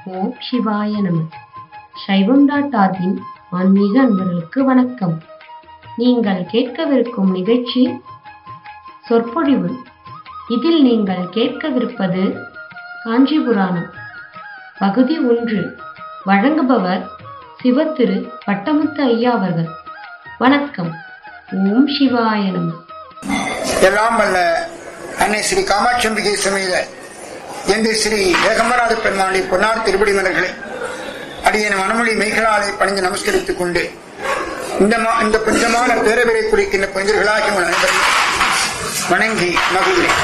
ஓம் சிவாய நம சைவம் டாட் ஆர்கின் ஆன்மீக அன்பர்களுக்கு வணக்கம் நீங்கள் கேட்கவிருக்கும் நிகழ்ச்சி சொற்பொழிவு இதில் நீங்கள் கேட்கவிருப்பது காஞ்சி புராணம் பகுதி ஒன்று வழங்குபவர் சிவத்திரு பட்டமுத்து ஐயா அவர்கள் வணக்கம் ஓம் சிவாய நம எல்லாம் வல்ல அன்னை ஸ்ரீ காமாட்சம்பிகை சமேத என்று ஸ்ரீ ஏகம்பராத பெருமாளி பொன்னார் திருப்படி மலர்களை அடியன் மனமொழி மெய்களாலை பணிந்து நமஸ்கரித்துக் கொண்டு இந்த மா- இந்த புனிதமான பேரவரை குறிக்கின்ற புனிதர்களாகி உங்கள் அனைவரையும் வணங்கி மகிழ்கிறேன்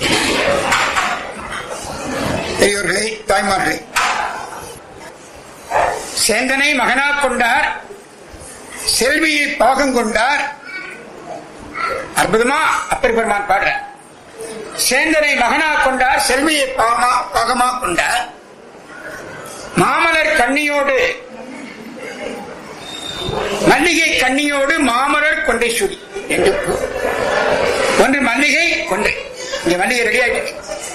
பெரியோர்களே தாய்மார்களே சேந்தனை மகனாக் கொண்டார் செல்வியை பாகம் கொண்டார் அற்புதமா அப்பர் பெருமான் பாடுற சேந்தனை மகனா கொண்டார் செல்வியை பாகமா பாகமா கொண்டார் மாமலர் கண்ணியோடு மல்லிகை கண்ணியோடு மாமலர் கொண்டை சுடி என்று கூறு. ஒன்று மல்லிகை கொண்டை இங்க மல்லிகை ரெடி ஆயிட்டு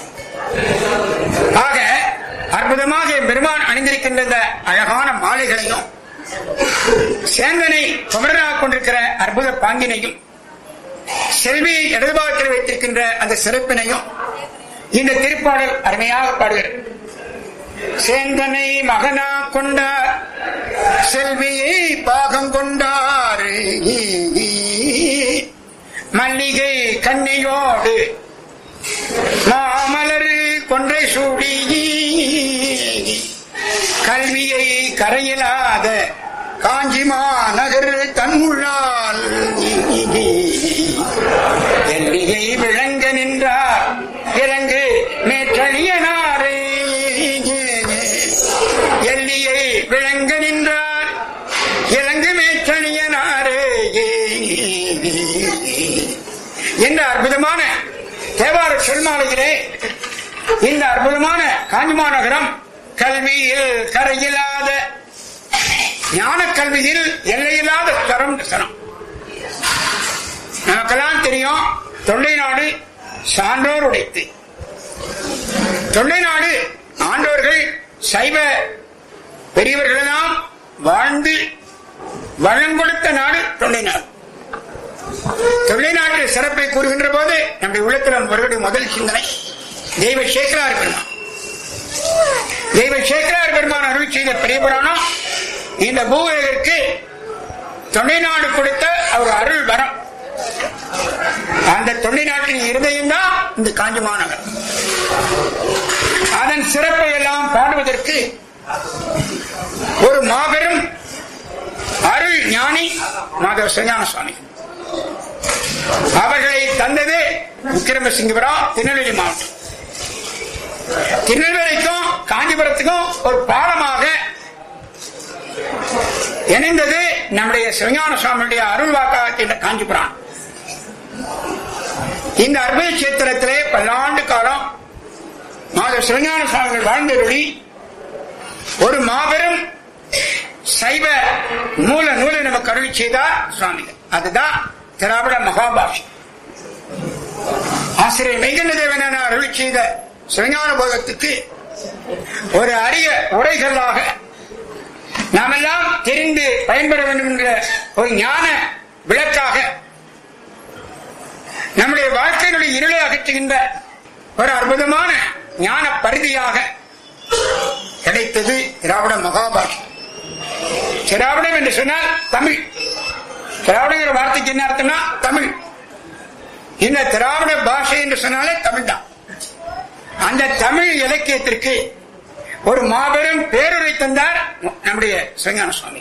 ஆக அற்புதமாக பெருமான் அணிந்திருக்கின்ற இந்த அழகான மாலைகளையும் சேந்தனை குமரனாக கொண்டிருக்கிற அற்புத பாங்கினையும் செல்வியை இடதுபாகத்தில் வைத்திருக்கின்ற அந்த சிறப்பினையும் இந்த திருப்பாடல் அருமையாக பாடுகிறது சேந்தனை மகனா கொண்டார் செல்வியை பாகம் கொண்டார் மல்லிகை கண்ணியோடு மாமலர் கொன்றை சூடி கல்வியை கரையிலாத காஞ்சி மாநகர் தன்னுள்ளால் எல்லிகை விளங்க நின்றார் இறங்கு மேற்றழியனாரே எல்லியை விளங்க நின்றார் இறங்கு மேற்றழியனாரே என்ற அற்புதமான தேவார சொல்மாலையிலே இந்த அற்புதமான காஞ்சிமா நகரம் கல்வியில் கரையில்லாத ஞான கல்வியில் எல்லையில்லாத தரம் தரம் நமக்கெல்லாம் தெரியும் தொண்டை நாடு சான்றோர் உடைத்து தொண்டை நாடு ஆண்டோர்கள் சைவ பெரியவர்களெல்லாம் வாழ்ந்து வளங்கொடுத்த நாடு தொண்டை நாடு தொண்டை நாடு சிறப்பை கூறுகின்ற போது நம்முடைய உள்ளத்தில் வருகிற முதல் சிந்தனை தெய்வ சேக்கரார் பெருமான் தெய்வ சேக்கரார் பெருமான் அருள் செய்த பெரிய புராணம் இந்த பூவுலகிற்கு தொண்டை நாடு கொடுத்த அவர் அருள் வரம் அந்த தொண்டை நாட்டின் இருதயம் தான் இந்த காஞ்சி மாநகரம் அதன் சிறப்பை எல்லாம் பாடுவதற்கு ஒரு மாபெரும் அருள் ஞானி மாதவ சிவஞான சுவாமி அவர்களை தந்தது விக்ரமசிங்கபுரம் திருநெல்வேலி மாவட்டம் திருநெல்வேலிக்கும் காஞ்சிபுரத்துக்கும் ஒரு பாலமாக இணைந்தது நம்முடைய சிவஞான சுவாமியுடைய அருள் வாக்காக காஞ்சிபுரம் இந்த அற்புத சேத்திரத்திலே பல்லாண்டு காலம் மாத சிவஞான சுவாமிகள் வாழ்ந்தருளி ஒரு மாபெரும் சைவ மூல நூலை நமக்கு அருளி செய்தார் சுவாமிகள் அதுதான் திராவிட மகாபாஷி ஆசிரியர் மெய்கண்ட தேவன அருளி செய்த சிவஞான போகத்துக்கு ஒரு அரிய உரைகளாக நாமெல்லாம் தெரிந்து பயன்பெற வேண்டும் என்ற ஒரு ஞான விளக்காக நம்முடைய வாழ்க்கையினுடைய இருளை அகற்றுகின்ற ஒரு அற்புதமான ஞான பரிதியாக கிடைத்தது திராவிட மகாபாஷை திராவிடம் என்று சொன்னால் தமிழ் திராவிடங்கிற வார்த்தைக்கு என்ன அர்த்தம்னா தமிழ் இந்த திராவிட பாஷை என்று சொன்னாலே தமிழ் தான் அந்த தமிழ் இலக்கியத்திற்கு ஒரு மாபெரும் பேருரை தந்தார் நம்முடைய சிவஞான சுவாமி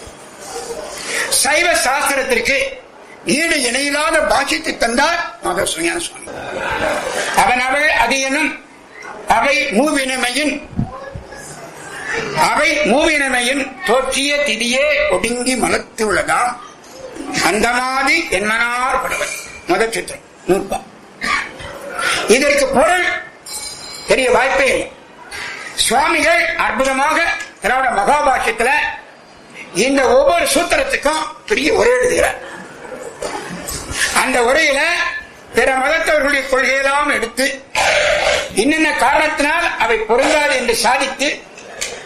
சைவ சாஸ்திரத்திற்கு ஈடு இணையில்லாத பாக்கியத்தை தந்தார் மாதவ சிவஞான சுவாமி அவன் அவள் அது எனும் அவை மூவினமையின் அவை மூவினமையின் தோற்றிய திதியே ஒடுங்கி மலத்து உள்ளதாம் அந்த மாதிரி என்மனார் படுவர் முதல் சித்திரம் நூற்பா இதற்கு பொருள் தெரிய வாய்ப்பே இல்லை சுவாமிகள் அற்புதமாக திராவிட மகாபாஷ்யத்துல இந்த ஒவ்வொரு சூத்திரத்துக்கும் பெரிய உரை எழுதுகிறார் அந்த உரையில பிற மதத்தவர்களுடைய கொள்கையெல்லாம் எடுத்து இன்னென்ன காரணத்தினால் அவை பொருந்தாது என்று சாதித்து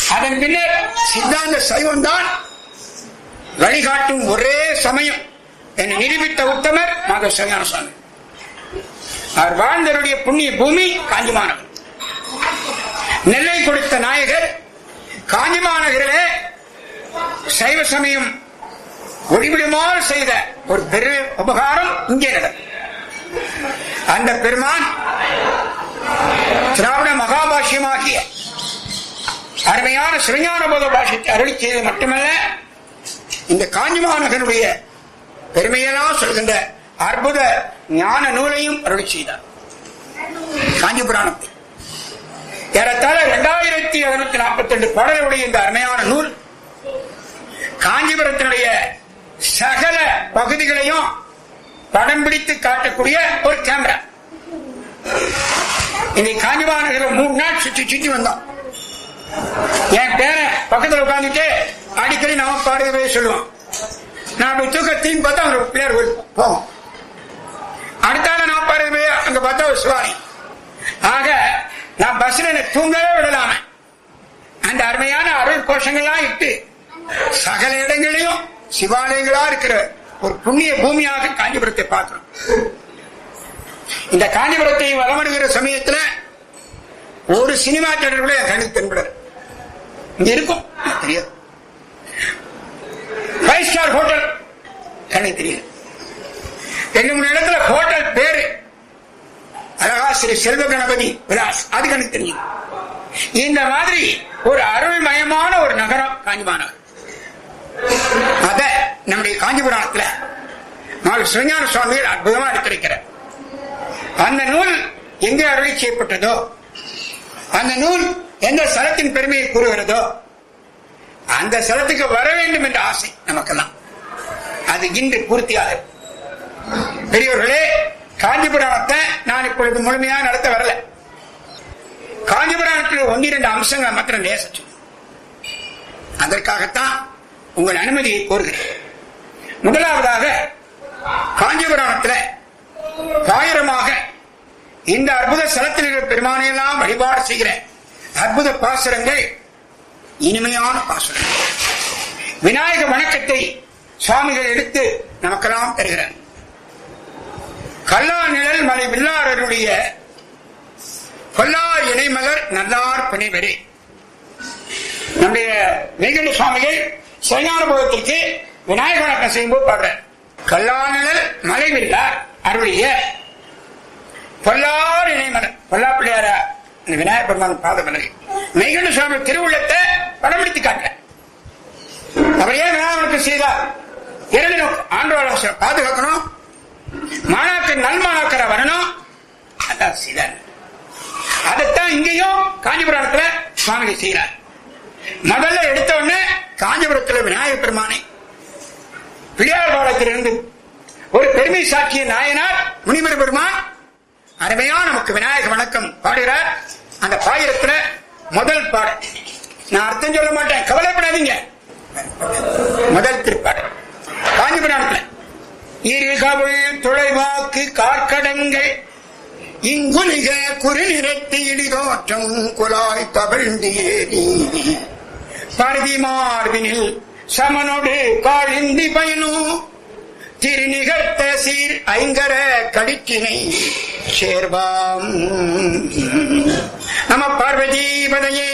அதன் பின்னர் சித்தாந்த சைவம் தான் வழிகாட்டும் ஒரே சமயம் என்னை நிரூபித்த உத்தமர் மாதவ சரியான சுவாமி அவர் வாழ்ந்தவருடைய புண்ணிய பூமி காஞ்சிமாநகர் நெல்லை கொடுத்த நாயகர் காஞ்சிமாநகரிலே சைவ சமயம் ஒளிவிடுமாறு செய்த ஒரு பெரு உபகாரம் இங்கே நடக்கும் அந்த பெருமான் திராவிட மகாபாஷ்யமாகிய அருமையான சிவஞான போத பாஷ்யத்தை அருளி செய்தது மட்டுமல்ல இந்த காஞ்சி மாநகருடைய பெருமையெல்லாம் சொல்கின்ற அற்புத ஞான நூலையும் அருளி செய்தார் காஞ்சி புராணத்தை ஏறத்தாழ இரண்டாயிரத்தி எழுநூத்தி நாற்பத்தி ரெண்டு பாடலுடைய இந்த அருமையான நூல் காஞ்சிபுரத்தினுடைய சகல பகுதிகளையும் படம் பிடித்து காட்டக்கூடிய ஒரு கேமரா இன்னைக்கு காஞ்சிபுரம் மூணு நாள் சுற்றி சுற்றி வந்தோம் என் பேரன் பக்கத்துல உட்காந்துட்டு அடிக்கடி நாம பாடுறதே சொல்லுவான் நான் அப்படி தூக்கத்தையும் பார்த்தா அவங்க பிள்ளையார் கோயில் போவோம் அடுத்தால நான் பாடுறது அங்க பார்த்தா ஒரு சிவானி ஆக நான் பஸ்ல என்னை தூங்கவே விடலாம அந்த அருமையான அருள் கோஷங்கள்லாம் இட்டு சகல இடங்களையும் சிவாலயங்களா இருக்கிற ஒரு புண்ணிய பூமியாக காஞ்சிபுரத்தை பார்க்கிறோம் இந்த காஞ்சிபுரத்தை வளமடுகிற சமயத்துல ஒரு சினிமா தேட்டர் கூட என் கண்ணுக்கு தென்படாது இங்க இருக்கும் எனக்கு தெரியாது ஃபைவ் ஸ்டார் ஹோட்டல் கண்ணுக்கு தெரியாது ரெண்டு மூணு இடத்துல ஹோட்டல் பேரு அழகா ஸ்ரீ செல்வ கணபதி விலாஸ் அது கண்ணுக்கு தெரியும் இந்த மாதிரி ஒரு அருள்மயமான ஒரு நகரம் காஞ்சிமாநகர் அத நம்முடைய காஞ்சிபுராணத்துல நாலு சிவஞான சுவாமிகள் அற்புதமா எடுத்திருக்கிறார் அந்த நூல் எங்கே அருளி செய்யப்பட்டதோ அந்த நூல் எந்த ஸ்தலத்தின் பெருமையை கூறுகிறதோ அந்த ஸ்தலத்துக்கு வர வேண்டும் என்ற ஆசை நமக்கெல்லாம் அது இன்று பூர்த்தியாக பெரியவர்களே காஞ்சிபுராணத்தை நான் இப்பொழுது முழுமையாக நடத்த வரல காஞ்சிபுராணத்தில் ஒன்னிரண்டு அம்சங்களை மாத்திரம் நேசச்சு அதற்காகத்தான் உங்கள் அனுமதியை கோருகிறேன் முதலாவதாக காஞ்சிபுராணத்தில் ஆயிரமாக இந்த அற்புத ஸ்தலத்தில் இருக்கிற பெருமானையெல்லாம் வழிபாடு செய்கிற அற்புத பாசுரங்கள் இனிமையான பாசுரங்கள் விநாயக வணக்கத்தை சுவாமிகள் எடுத்து நமக்கெல்லாம் தருகிறார் கல்லா நிழல் மலை வில்லாரருடைய கொல்லார் இணைமலர் நல்லார் பிணைவரே நம்முடைய வெங்கட சுவாமிகள் சிவஞானபுரத்திற்கு விநாயக வணக்கம் செய்யும்போது பாடுறார் கல்லாநிழல் மலை வில்லார் அருளிய பொல்லார் இணைமலர் பொல்லா பிள்ளையாரா இந்த விநாயகர் பெருமான் பாத மலர் மெய்கண்ட சுவாமி திருவுள்ளத்தை படம் பிடித்து காட்டுற அவர் ஏன் விநாயகனுக்கு செய்தார் இரண்டு நோக்கம் ஆண்டோட பாதுகாக்கணும் மாணாக்கர் நல்மாணாக்கரை வரணும் அதான் செய்தார் அதைத்தான் இங்கேயும் காஞ்சிபுரத்துல சுவாமிகள் செய்கிறார் முதல்ல எடுத்த உடனே காஞ்சிபுரத்துல விநாயகர் பெருமானை பிள்ளையார் பாலத்திலிருந்து ஒரு பெருமை சாட்சிய நாயனார் முனிவர் பெருமான் அருமையா நமக்கு விநாயக வணக்கம் பாடுகிறார் அந்த பாயிரத்துல முதல் பாடல் நான் அர்த்தம் சொல்ல மாட்டேன் கவலைப்படாதீங்க முதல் திருப்பாடு காஞ்சிபுராணத்துல இருகவுள் துளைவாக்கு கார்க்கடங்கள் இங்குலிக குறுநிறத்து இடிதோற்றம் குலாய் தவிழ்ந்து ஏறி பருதி மார்பினில் சமனொடு காழிந்தி பயனும் திருநிகர்த்த சீர் ஐங்கர கடிச்சினை சேர்வாம் நம பார்வதி பதையே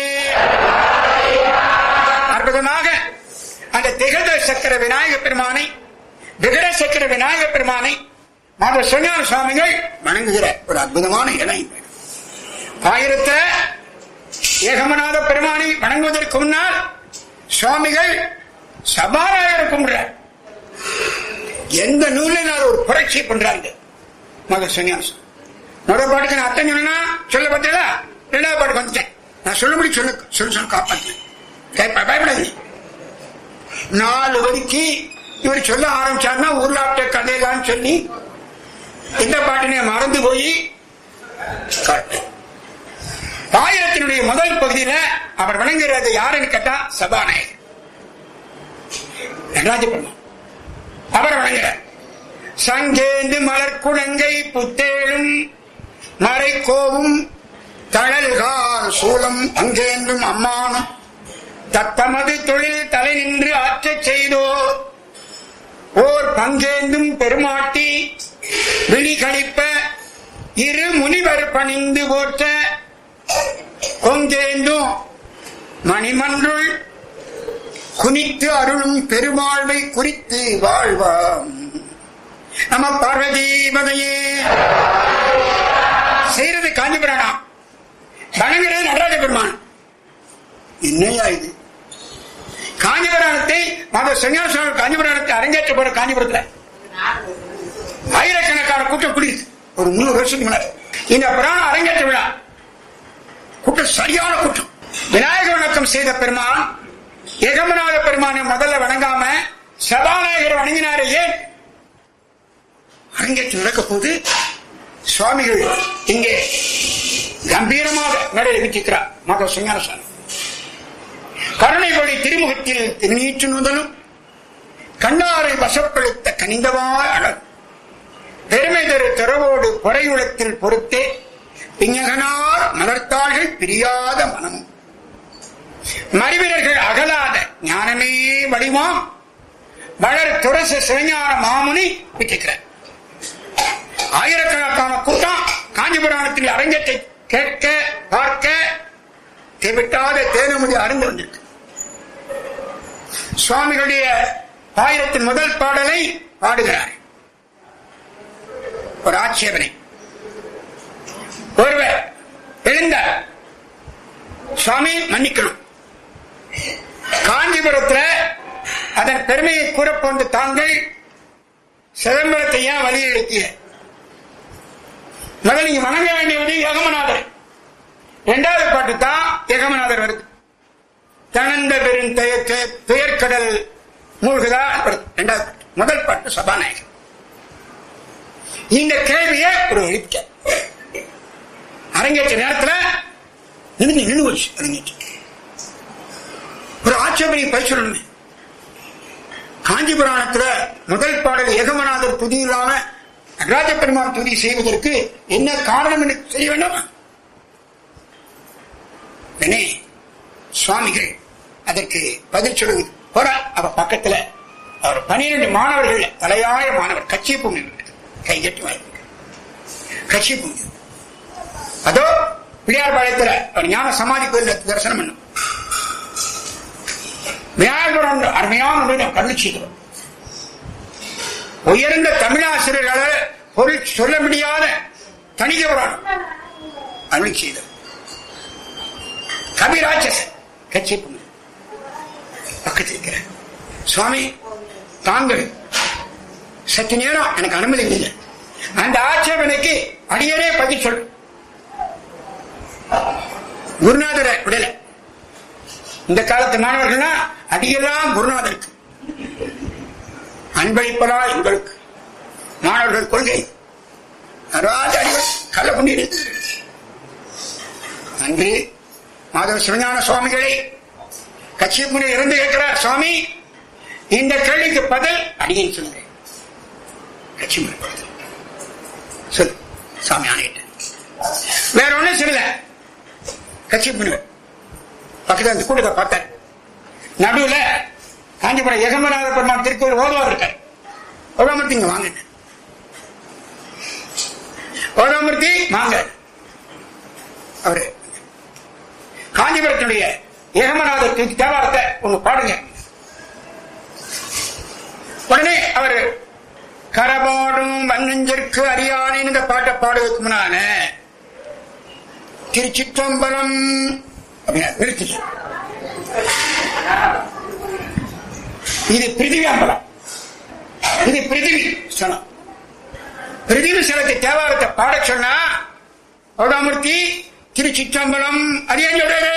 அற்புதமாக அந்த திகழ சக்கர விநாயக பெருமானை விகட சக்கர விநாயக பெருமானை மாத சுஞான சுவாமிகள் வணங்குகிற ஒரு அற்புதமான இடம் ஆயிரத்த ஏகமநாத பெருமானை வணங்குவதற்கு முன்னால் சுவாமிகள் சபாராயர் கும்பிடுறார் எந்த நூலில் ஒரு புரட்சி பண்றாங்க மத சன்னியாசம் முதல் பாட்டுக்கு நான் அர்த்தம் சொன்னா சொல்ல பார்த்தீங்களா ரெண்டாவது பாட்டுக்கு வந்துட்டேன் நான் சொல்லும்படி சொல்லு சொல்லு சொல்ல காப்பாற்றேன் பயப்படாதீங்க நாலு வரைக்கு இவர் சொல்ல ஆரம்பிச்சாருன்னா ஊர்லாட்ட கதையெல்லாம் சொல்லி இந்த பாட்டினை மறந்து போய் ஆயிரத்தினுடைய முதல் பகுதியில அவர் வணங்குறது யாருன்னு கேட்டா சபாநாயகர் நடராஜ பெருமான் அவர் வணங்குறார் சங்கேந்து மலர் குழங்கை புத்தேழும் மறை கோவும் தழல்கால் சூலம் அங்கேந்தும் அம்மானும் தத்தமது தொழில் தலை நின்று ஆற்றச் செய்தோர் ஓர் பங்கேந்தும் பெருமாட்டி விழி கழிப்ப இரு முனிவர் பணிந்து போற்ற கொங்கேந்தும் மணிமன்றுள் குனித்து அருளும் பெருமாழ்வை குறித்து வாழ்வாம் நம பார்வதி மதையே செய்யறது காஞ்சிபுராணம் வணங்குறது நடராஜ பெருமான் என்னையா இது காஞ்சிபுராணத்தை மத சன்னியாசம் காஞ்சிபுராணத்தை அரங்கேற்ற போற காஞ்சிபுரத்துல ஆயிரக்கணக்கான கூட்டம் குடியுது ஒரு முன்னூறு வருஷத்துக்கு முன்னாடி இந்த புராணம் அரங்கேற்ற விழா கூட்டம் சரியான கூட்டம் விநாயக வணக்கம் செய்த பெருமான் ஏகமநாத பெருமானை முதல்ல வணங்காம சபாநாயகர் வணங்கினாரே ஏன் அரங்கேற்றம் நடக்க போது சுவாமிகள் இங்கே கம்பீரமாக மேடையில் வீட்டிருக்கிறார் மத சிங்கார சுவாமி கருணை கொடி திருமுகத்தில் திருநீற்று நுதலும் கண்ணாரை வசப்படுத்த கனிந்தவாய் அழகு பெருமை தரு திறவோடு பொறையுளத்தில் பொறுத்தே பிஞகனார் மலர்த்தாள்கள் பிரியாத மனமும் மறிவீரர்கள் அகலாத ஞானமே வடிவாம் வளர் துரச சிவஞான மாமுனி விட்டிருக்கிறார் ஆயிரக்கணக்கான கூட்டம் காஞ்சிபுராணத்தில் அரங்கத்தை கேட்க பார்க்க தேவிட்டாத தேனமுதி அறிந்து வந்திருக்கு சுவாமிகளுடைய ஆயிரத்தின் முதல் பாடலை பாடுகிறார் ஒரு ஆட்சேபனை ஒருவர் எழுந்தார் சுவாமி மன்னிக்கணும் காஞ்சிபுரத்துல அதன் பெருமையை கூறப்போன்ற தாங்கள் சிதம்பரத்தை ஏன் வலியுறுத்திய முதல் நீங்க வணங்க வேண்டியது யகமநாதர் இரண்டாவது பாட்டு தான் யகமநாதர் வருது தனந்த பெரும் துயர்கடல் மூழ்குதா வருது இரண்டாவது பாட்டு முதல் பாட்டு சபாநாயகர் இந்த கேள்வியை ஒரு எழுப்பிக்க அரங்கேற்ற நேரத்துல நின்று நின்று போச்சு அரங்கேற்ற ஒரு ஆட்சேபனை பயிர் சொல்லணுமே காஞ்சி புராணத்துல முதல் பாடல் ஏகமநாதர் துதி இல்லாம நடராஜ பெருமாள் துதி செய்வதற்கு என்ன காரணம் என்று தெரிய வேண்டாமா உடனே சுவாமிகள் அதற்கு பதில் சொல்லுது போற அவ பக்கத்துல அவர் பனிரெண்டு மாணவர்கள் தலையாய மாணவர் கட்சி பூமி கை கட்டி வாங்க கட்சி பூமி அதோ பிள்ளையார் பாளையத்துல அவர் ஞான சமாதி கோயில் தரிசனம் பண்ணும் விநாயகர் அருமையான முறையில் கருள் செய்தவர் உயர்ந்த தமிழாசிரியர்களை பொருள் சொல்ல முடியாத தனிக புராணம் அருள் செய்தவர் கபிராட்சசன் கட்சி பக்கத்தில் இருக்கிற சுவாமி தாங்கள் சற்று நேரம் எனக்கு அனுமதி இல்லை அந்த ஆட்சேபனைக்கு அடியரே பதில் சொல் குருநாதரை விடல இந்த காலத்து மாணவர்கள்னா அடியெல்லாம் குருநாதருக்கு அன்பளிப்பதா எங்களுக்கு மாணவர்கள் கொள்கை அதாவது அடிவர் கள்ள கொண்டீர் அன்று மாதவ சிவஞான சுவாமிகளை கட்சி முன்னே இருந்து கேட்கிறார் சுவாமி இந்த கேள்விக்கு பதில் அடியேன் சொல்லுங்க கட்சி முறை சொல்லு சாமி ஆணையிட்ட வேற ஒண்ணும் சொல்லல கட்சி முன்னு பக்கத்துல அந்த கூட்டத்தை பார்த்தார் நடுவுல காஞ்சிபுரம் எகமநாத பெருமான் திருக்கோயில் ஓதுவார் இருக்கார் ஓதாமூர்த்தி இங்க வாங்க ஓதாமூர்த்தி வாங்க அவரு காஞ்சிபுரத்தினுடைய ஏகமநாதர் தேவாரத்தை உங்க பாடுங்க உடனே அவர் கரபாடும் மண்ணஞ்சிற்கு அறியானே இந்த பாட்டை பாடுவதற்கு முன்னால திருச்சிற்றம்பலம் அப்படின்னா நிறுத்தி இது பிரிதிவி அம்பலம் இது பிரிதிவி ஸ்தலம் பிரிதிவி ஸ்தலத்தை தேவாரத்தை பாட சொன்னா பௌடாமூர்த்தி திருச்சிற்றம்பலம் அது ஏன் சொல்றது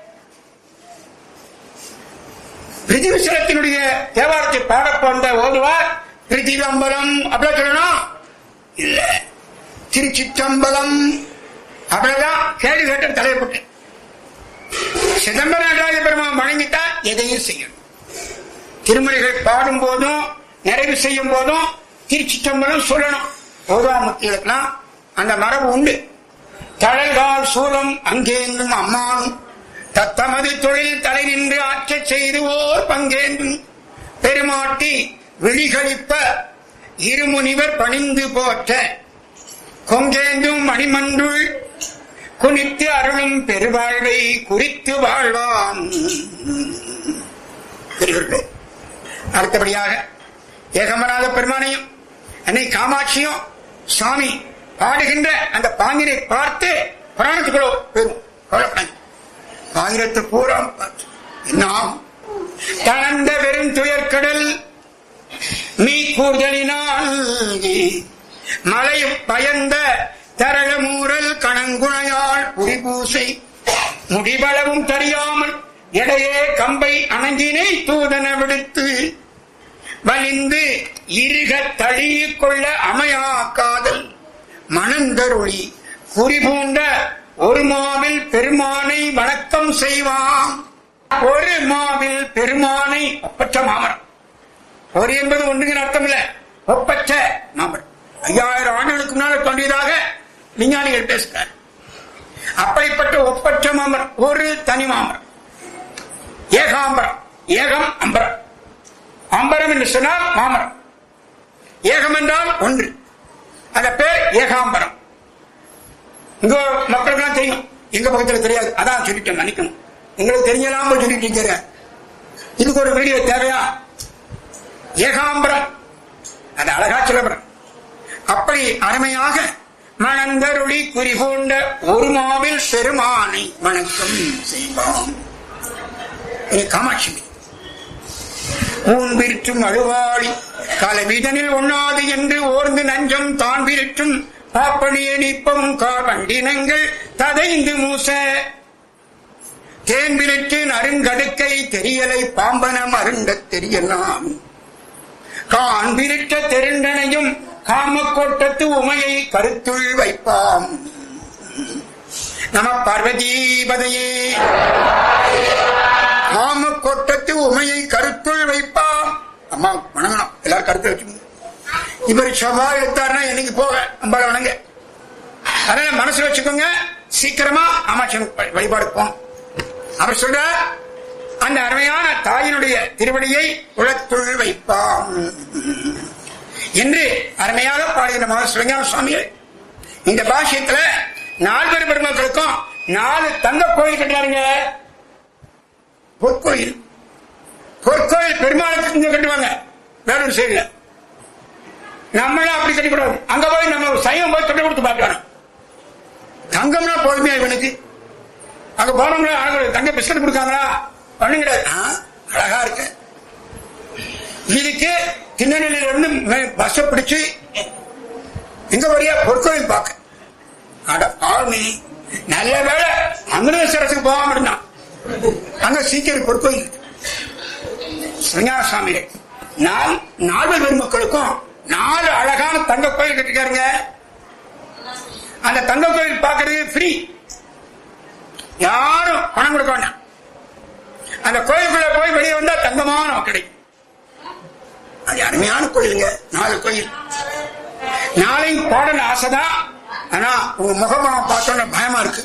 பிரிதிவிஸ்வரத்தினுடைய தேவாரத்தை பாட போன்ற ஓதுவார் பிரிதிவம்பலம் அப்படிலாம் சொல்லணும் இல்ல திருச்சிற்றம்பலம் அப்படிதான் கேள்வி கேட்ட தலையப்பட்டு சிதம்பர நடராஜ பெருமான் வணங்கிட்டா எதையும் செய்யணும் திருமுறைகள் பாடும் போதும் நிறைவு செய்யும் போதும் திருச்சிற்றம்பலம் சொல்லணும் ஓதாமுத்திகளுக்கெல்லாம் அந்த மரபு உண்டு தழல்கால் சூலம் அங்கேந்தும் அம்மானும் தத்தமது தொழில் தலை நின்று ஆற்றச் செய்துவோர் பங்கேந்தும் பெருமாட்டி விழிகளிப்ப இருமுனிவர் பணிந்து போற்ற கொங்கேந்தும் மணிமன்றுள் குனித்து அருளும் பெருவாழ்வை குறித்து வாழ்வான் பெரியவர்களே அடுத்தபடியாக ஏகமநாத பெருமானையும் அன்னை காமாட்சியும் சுவாமி பாடுகின்ற அந்த பாங்கினை பார்த்து புராணத்துக்குள்ள பெறும் கவலைப்படாங்க ஆயிரத்து பூரா பார்த்து என்ன ஆகும்? தளர்ந்த வெறும் துயர்கடல் மீ கூர்தலினால் மலை பயந்த தரள மூரல் கணங்குணையாள் புரிபூசை முடிவளவும் தெரியாமல் இடையே கம்பை அணங்கினை தூதன விடுத்து வலிந்து இருக தழியிக் கொள்ள அமையா காதல் மணந்தருளி குறிபூண்ட ஒரு மாவில் பெருமானை வணக்கம் செய்வான் ஒரு மாவில் பெருமானை ஒப்பற்ற மாமரம் ஒரு என்பது ஒன்றுங்கிற அர்த்தம் இல்ல ஒப்பற்ற மாமரம் ஐயாயிரம் ஆண்டுகளுக்கு முன்னால் தோன்றியதாக விஞ்ஞானிகள் பேசுகிறார் அப்படிப்பட்ட ஒப்பற்ற மாமரம் ஒரு தனி மாமரம் ஏகாம்பரம் ஏகம் அம்பரம் அம்பரம் என்று சொன்னால் மாமரம் ஏகம் என்றால் ஒன்று அந்த பேர் ஏகாம்பரம் இங்க மக்களுக்கெல்லாம் தெரியும் எங்க பக்கத்துல தெரியாது அதான் சொல்லிட்டேன் மன்னிக்கணும் உங்களுக்கு தெரிஞ்சலாம் சொல்லிட்டு இருக்கிறேன் இதுக்கு ஒரு வீடியோ தேவையா ஏகாம்பரம் அது அழகா சொல்லப்படும் அப்படி அருமையாக மணந்தருளி குறிகூண்ட ஒரு மாவில் பெருமானை வணக்கம் செய்வோம் இது காமாட்சி ஊன் விரிற்றும் அழுவாளி கலவிதனில் உண்ணாது என்று ஓர்ந்து நஞ்சம் தான் விரிற்றும் பாப்பணிய நிப்பம் கார் வண்டினங்கள் ததைந்து மூச தேன் விரிற்று நறுங்கடுக்கை தெரியலை பாம்பனம் அருண்டத் தெரியலாம் கான் விரிட்ட தெருண்டனையும் காமக்கோட்டத்து உமையை கருத்துள் வைப்பாம் நம பார்வதீபதையே காமக்கோட்டத்து உமையை கருத்துள் வைப்பாம் அம்மா வணங்கணும் எல்லாரும் கருத்து வச்சுக்கோங்க இவர் செவ்வாய் எடுத்தாருன்னா என்னைக்கு போக அம்பாளை வணங்க அதனால மனசுல வச்சுக்கோங்க சீக்கிரமா அமாச்சன் வழிபாடு போகணும் அவர் சொல்ற அந்த அருமையான தாயினுடைய திருவடியை உளத்துள் வைப்பாம் என்று அருமையாக பாடுகிற மகா சிவஞான சுவாமிகள் இந்த பாஷ்யத்துல நால்வரு பெருமக்களுக்கும் நாலு தங்க கோயில் கட்டுறாருங்க பொற்கோயில் பொற்கோயில் பெருமாளுக்கு இங்க கட்டுவாங்க வேறொரு சைடுல நம்மளும் அப்படி கட்டிக்கூடாது அங்க போய் நம்ம சைவம் போய் தொட்டை கொடுத்து பார்க்கணும் தங்கம்னா போதுமே இவனுக்கு அங்க போனோம்னா அழகு தங்க பிஸ்கட் கொடுக்காங்களா ஒண்ணும் கிடையாது ஆ, அழகா இருக்கு இதுக்கு திருநெல்வேலியில இருந்து மே- பஸ் பிடிச்சு எங்க வழியா பொற்கோயில் பார்க்க அட பாவமே நல்ல வேலை அமிர்தசரசுக்கு போகாம இருந்தான் அங்க சீக்கிரம் பொற்கோயில் இருக்கு. சிவஞான சுவாமிகள் நான் நால்வர் பெருமக்களுக்கும் நாலு அழகான தங்க கோயில் கட்டிருக்காருங்க அந்த தங்க கோயில் பார்க்கறது ஃப்ரீ யாரும் பணம் கொடுக்க வேண்டாம் அந்த கோயிலுக்குள்ள போய் வெளியே வந்தா தங்கமான கிடைக்கும் அது அருமையான கோயிலுங்க நாலு கோயில் நாளையும் பாடல் ஆசைதான் ஆனா உங்க முகமனம் பார்த்தோன்னு பயமா இருக்கு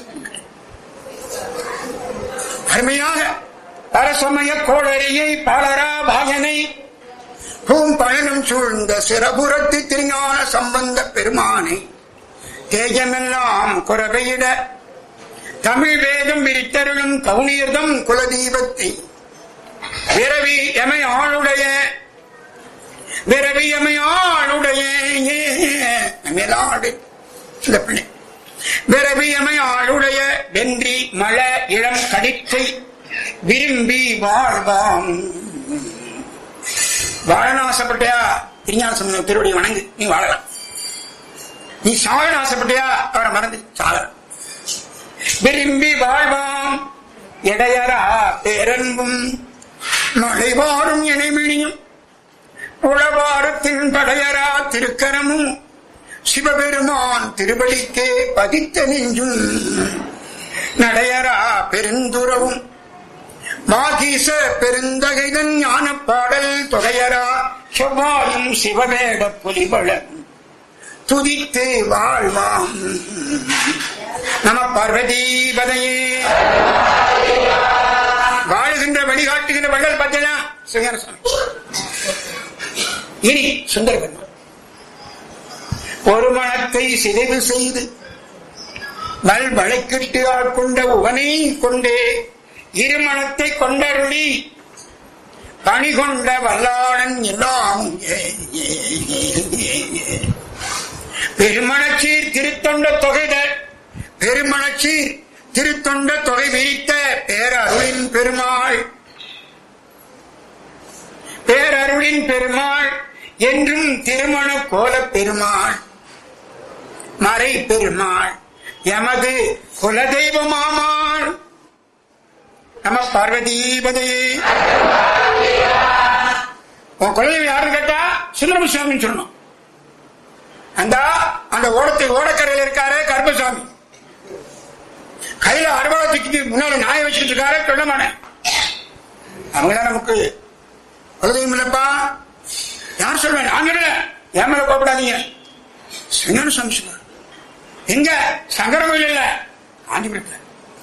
அருமையாக பரசமய கோளரியை பாலரா பாகனை பூம் பயணம் சூழ்ந்த சிறபுரத்து திருஞான சம்பந்த பெருமானை தேஜமெல்லாம் குறவையிட தமிழ் வேதம் விரித்தருளும் கவுனியர்தம் குலதீபத்தை விரவி எமை ஆளுடைய விரவி எமை ஆளுடைய மேலாடு சில பிள்ளை விரவி எமை ஆளுடைய வென்றி மழ இளம் கடிச்சை விரும்பி வாழ்வாம் வாழணும் ஆசைப்பட்டியா திருஞான சம்பந்தம் திருவடி வணங்கு நீ வாழலாம் நீ சாகணும் ஆசைப்பட்டியா அவரை மறந்து சாகலாம் விரும்பி வாழ்வாம் இடையரா பேரன்பும் மழைவாரும் இணைமிழியும் உளவாரத்தின் படையரா திருக்கரமும் சிவபெருமான் திருவடிக்கே பதித்த நெஞ்சும் நடையரா பெருந்துறவும் மாகீச பெருந்தகைதன் ஞான பாடல் தொகையரா செவ்வாயும் சிவவேட புலிபழம் துதித்து வாழ்வாம் நம பார்வதி பதையே வாழுகின்ற வழிகாட்டுகின்ற வள்ளல் பார்த்தீங்கன்னா சிவஞான சுவாமி இனி சுந்தர பெருமாள் ஒரு மனத்தை சிதைவு செய்து நல் வளைக்கிட்டு ஆட்கொண்ட உவனை கொண்டே இருமணத்தை கொண்டருளி பணி கொண்ட வல்லாளன் எல்லாம் பெருமணச்சீர் திருத்தொண்ட தொகைத பெருமணச்சீர் திருத்தொண்ட தொகை விரித்த பேரருளின் பெருமாள் பேரருளின் பெருமாள் என்றும் திருமண கோல பெருமாள் மறை பெருமாள் எமது குலதெய்வமாமாள் நம பார்வதீபதையே உன் குலதெய்வம் யாருன்னு கேட்டா சுந்தரமசாமின்னு சொல்லணும் அந்த அந்த ஓடத்தை ஓடக்கரையில் இருக்காரு கருப்பசாமி கையில அறுபடத்துக்கு முன்னாடி நாயை வச்சுட்டு இருக்காரு சொல்லமான அவங்கதான் நமக்கு குலதெய்வம் இல்லப்பா யார் சொல்வேன் நான் சொல்லல என் மேல கோப்படாதீங்க சிங்கன்னு சாமி சொல்லுவார் எங்க சங்கர கோயில் இல்ல காஞ்சிபுரத்தில்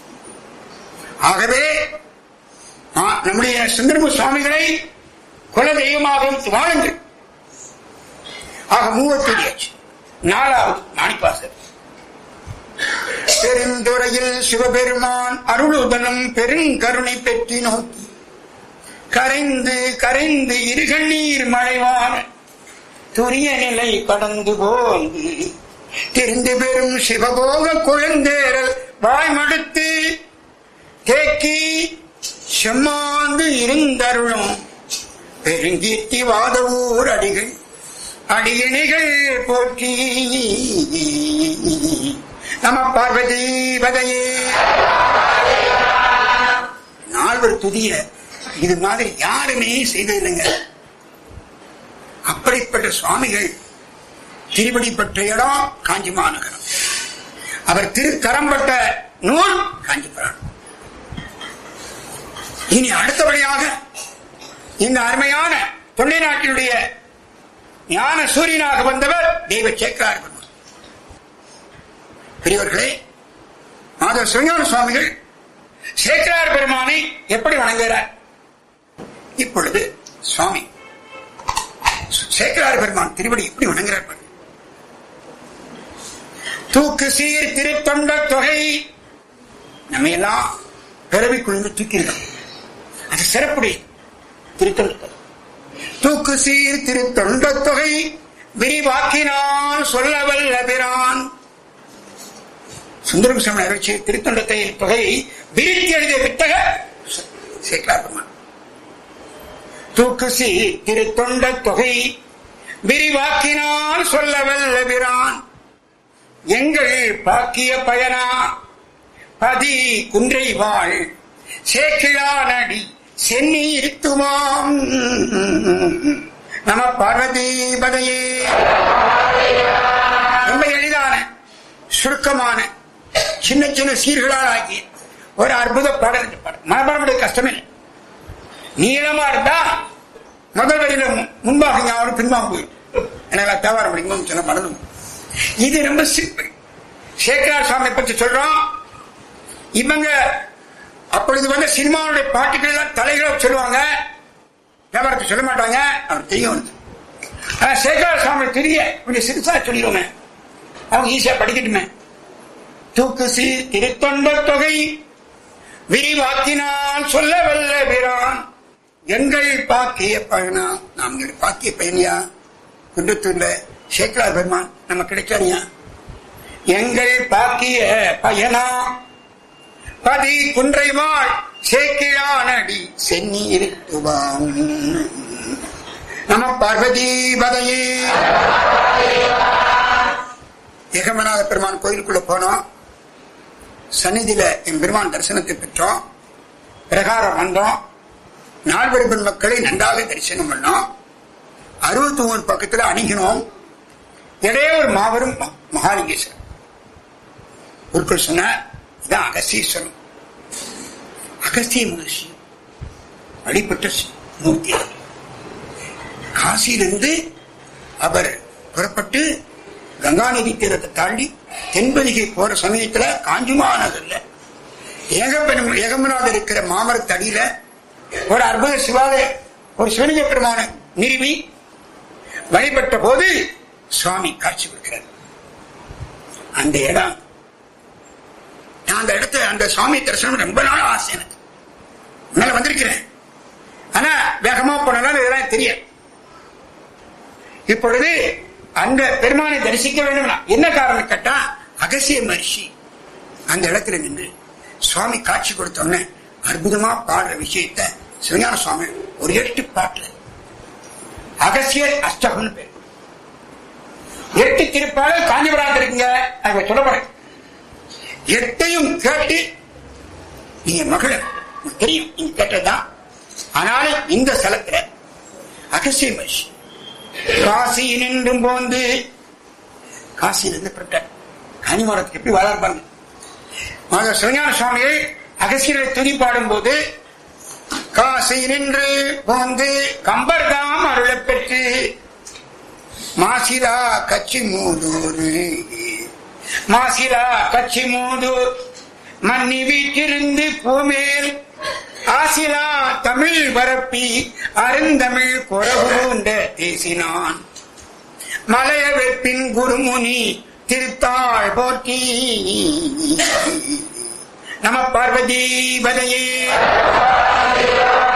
ஆகவே ஆ- நம்முடைய சுந்தரமு சுவாமிகளை குல தெய்வமாக வாழுங்கள் ஆக மூவத்தூரியாச்சு நாலாவது மாணிப்பாசர் பெருந்துறையில் சிவபெருமான் அருளுதனம் பெருங்கருணை பெற்றி நோக்கி கரைந்து கரைந்து இருகண்ணீர் மழைவான துரிய நிலை கடந்து போந்து திரிந்து பெறும் சிவபோக குழந்தேரல் வாய்மடுத்து தேக்கி செம்மாந்து இருந்தருளும் பெருங்கீர்த்தி வாதவூர் அடிகள் அடியணிகள் போற்றி நம பார்வதி பதையே நால்வர் துதிய இது மாதிரி யாருமே செய்ததில்லைங்க அப்படிப்பட்ட சுவாமிகள் திருவடிப்பட்ட இடம் காஞ்சி மாநகரம் அவர் திருக்கரம்பட்ட நூல் காஞ்சிபுரம் இனி அடுத்தபடியாக இந்த அருமையான தொண்டை நாட்டினுடைய ஞான சூரியனாக வந்தவர் தெய்வ சேக்கரார் பெருமாள். பெரியவர்களே மாதவ சிவஞான சுவாமிகள் சேக்கரார் பெருமானை எப்படி வணங்குகிறார் இப்பொழுது சுவாமி சேக்கரார் பெருமான் திருவடி எப்படி வணங்குகிறார் பாருங்க. தூக்கு சீர் திருத்தொண்ட தொகை நம்ம எல்லாம் பிறவிக்குழுந்து தூக்கியிருக்கோம் அது சிறப்புடைய திருத்தொண்ட தொகை தூக்கு சீர் திருத்தொண்ட தொகை விரிவாக்கினால் சொல்லவல்ல பிரான் சுந்தரகுசமன் அருட்சி திருத்தொண்டத்தை தொகை விரித்தி எழுதிய வித்தக சேக்கலார் பெருமான் தூக்கு சீர் திருத்தொண்ட தொகை விரிவாக்கினால் சொல்லவல்ல பிரான் எங்கள் பாக்கிய பயனா பதி குன்றை வாழ் சேக்கிழானடி சென்னி இருத்துமாம் நம பார்வதி பதையே ரொம்ப எளிதான சுருக்கமான சின்ன சின்ன சீர்களால் ஆகிய ஒரு அற்புத பாடல் இந்த பாடல் மனப்பாடமுடைய கஷ்டமே இல்லை. நீளமா இருந்தா முதல் வரியில மு- முன்பாக ஞாபகம் பின்பாக போயிடும் எனக்கு தேவாரம் படிக்கும் சில மறந்து இது ரொம்ப சிம்பிள் சேக்கரார் சுவாமி பற்றி சொல்றோம் இவங்க அப்பொழுது வந்து சினிமாவுடைய பாட்டுகள் எல்லாம் தலைகளை சொல்லுவாங்க வியாபாரத்தை சொல்ல மாட்டாங்க அவர் தெரியும் வந்து. ஆனா சேகர சுவாமி தெரிய கொஞ்சம் சிறுசா சொல்லிடுவோமே அவங்க ஈஸியா படிக்கட்டுமே தூக்கு சி திருத்தொண்ட தொகை விரிவாக்கினால் சொல்ல வல்ல பிரான் எங்கள் பாக்கிய பயனா நாங்கள் பாக்கிய பயனியா குன்றத்தூர்ல சேக்கலார் பெருமான் நம்ம கிடைச்சாரியா எங்கள் பாக்கிய பயனா பதி குன்றைவாள் சேக்கிழானடி சென்னி இருக்குவாம் நம பார்வதி பதையே ஏகமநாத பெருமான் கோயிலுக்குள்ள போனோம் சந்நிதியில என் பெருமான் தரிசனத்தை பெற்றோம் பிரகாரம் வந்தோம் நால்வரி பெண் மக்களை நன்றாக தரிசனம் பண்ணோம் அறுபத்தி மூணு பக்கத்துல அணுகினோம் இடையே ஒரு மாபெரும் ம- மகாலிங்கேஸ்வரர் குருக்கள் சொன்னார் இதான் அகஸ்தீஸ்வரம் அகஸ்திய மகர்ஷி வழிபட்ட சி- மூர்த்தி அவர். காசியிலிருந்து அவர் புறப்பட்டு கங்கா நதி தீரத்தை தாண்டி தென்பதிகை போற சமயத்துல காஞ்சிமா நகர்ல ஏகப்பெரும் ஏகம்பநாதர் இருக்கிற மாமரத்தடியில ஒரு அற்புத சிவாலய ஒரு சிவலிங்க பெருமான நிறுவி வழிபட்ட போது சுவாமி காட்சி கொடுக்கிறார் அந்த இடம் நான் அந்த இடத்துல அந்த சுவாமி தரிசனம் ரொம்ப நாள் ஆசை எனக்கு மேல வந்திருக்கிறேன் ஆனா வேகமா போனாலும் இதெல்லாம் தெரியாது இப்பொழுது அந்த பெருமானை தரிசிக்க வேண்டும் என்ன காரணம் கேட்டா அகசிய மரிஷி அந்த இடத்துல நின்று சுவாமி காட்சி கொடுத்தோன்னே அற்புதமா பாடுற விஷயத்த சிவஞான சுவாமி ஒரு எட்டு பாட்டுல அகசிய அஷ்டகம்னு பேர் எட்டு திருப்பாடல் காஞ்சிபுரம் இருக்குங்க அங்க சொல்லப்படுறேன் எட்டையும் கேட்டு நீங்க மகள உங்களுக்கு தெரியும் நீங்க கேட்டதுதான் ஆனாலும் இந்த ஸ்தலத்துல அகசிய மகிழ்ச்சி காசி நின்றும் போந்து காசியிலிருந்து புறப்பட்டார் காஞ்சிபுரத்துக்கு எப்படி வளர்ப்பாங்க மக சிவஞான சுவாமியை அகசியரை துதி பாடும் போது காசி நின்று போந்து கம்பர்தாம் அருளப் பெற்று மாசிலா கச்சி மூதூர் மாசிலா கச்சி மூதூர் மன்னி வீட்டிருந்து பூமேல் ஆசிலா தமிழ் வரப்பி அருந்தமிழ் குறவுண்ட பேசினான் மலைய வெப்பின் குருமுனி திருத்தாள் போற்றி நம பார்வதி பதையே